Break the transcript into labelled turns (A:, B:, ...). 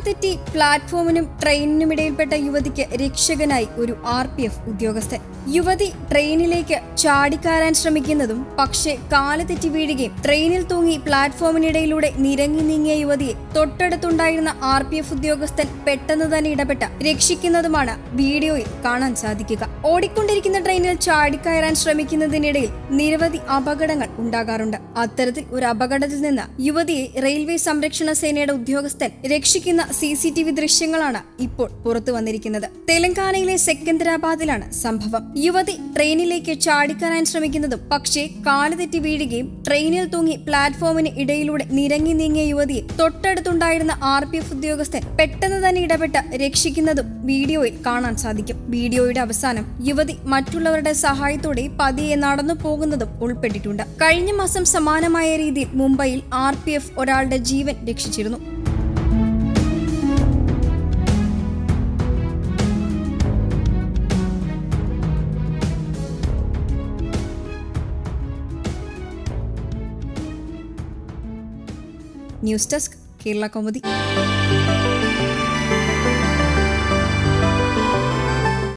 A: തെറ്റി പ്ലാറ്റ്ഫോമിനും ട്രെയിനിനുമിടയിൽപ്പെട്ട യുവതിക്ക് രക്ഷകനായി ഒരു ആർ പി എഫ് ഉദ്യോഗസ്ഥൻ യുവതി ട്രെയിനിലേക്ക് ചാടിക്കയറാൻ ശ്രമിക്കുന്നതും പക്ഷേ കാല് തെറ്റി വീഴുകയും ട്രെയിനിൽ തൂങ്ങി പ്ലാറ്റ്ഫോമിനിടയിലൂടെ നിരങ്ങി നീങ്ങിയ യുവതിയെ തൊട്ടടുത്തുണ്ടായിരുന്ന ആർ പി എഫ് ഉദ്യോഗസ്ഥൻ പെട്ടെന്ന് തന്നെ ഇടപെട്ട് രക്ഷിക്കുന്നതുമാണ് വീഡിയോയിൽ കാണാൻ സാധിക്കുക ഓടിക്കൊണ്ടിരിക്കുന്ന ട്രെയിനിൽ ചാടിക്കയറാൻ ശ്രമിക്കുന്നതിനിടയിൽ നിരവധി അപകടങ്ങൾ ഉണ്ടാകാറുണ്ട് അത്തരത്തിൽ ഒരു അപകടത്തിൽ നിന്ന് യുവതിയെ റെയിൽവേ സംരക്ഷണ സേനയുടെ ഉദ്യോഗസ്ഥൻ രക്ഷിക്കുന്ന സി സി ടി വി ദൃശ്യങ്ങളാണ് ഇപ്പോൾ പുറത്തു വന്നിരിക്കുന്നത് തെലങ്കാനയിലെ സെക്കന്ദരാബാദിലാണ് സംഭവം യുവതി ട്രെയിനിലേക്ക് ചാടിക്കയറാൻ ശ്രമിക്കുന്നതും പക്ഷേ കാല് തെറ്റി വീഴുകയും ട്രെയിനിൽ തൂങ്ങി പ്ലാറ്റ്ഫോമിന് ഇടയിലൂടെ നിരങ്ങി നീങ്ങിയ യുവതിയെ തൊട്ടടുത്തുണ്ടായിരുന്ന ആർ പി എഫ് ഉദ്യോഗസ്ഥൻ പെട്ടെന്ന് തന്നെ ഇടപെട്ട് രക്ഷിക്കുന്നതും വീഡിയോയിൽ കാണാൻ സാധിക്കും വീഡിയോയുടെ അവസാനം യുവതി മറ്റുള്ളവരുടെ സഹായത്തോടെ പതിയെ നടന്നു പോകുന്നതും ഉൾപ്പെട്ടിട്ടുണ്ട് കഴിഞ്ഞ മാസം സമാനമായ രീതിയിൽ മുംബൈയിൽ ആർ പി എഫ് ഒരാളുടെ ജീവൻ രക്ഷിച്ചിരുന്നു ന്യൂസ് ഡെസ്ക് കേരള കൗമുദി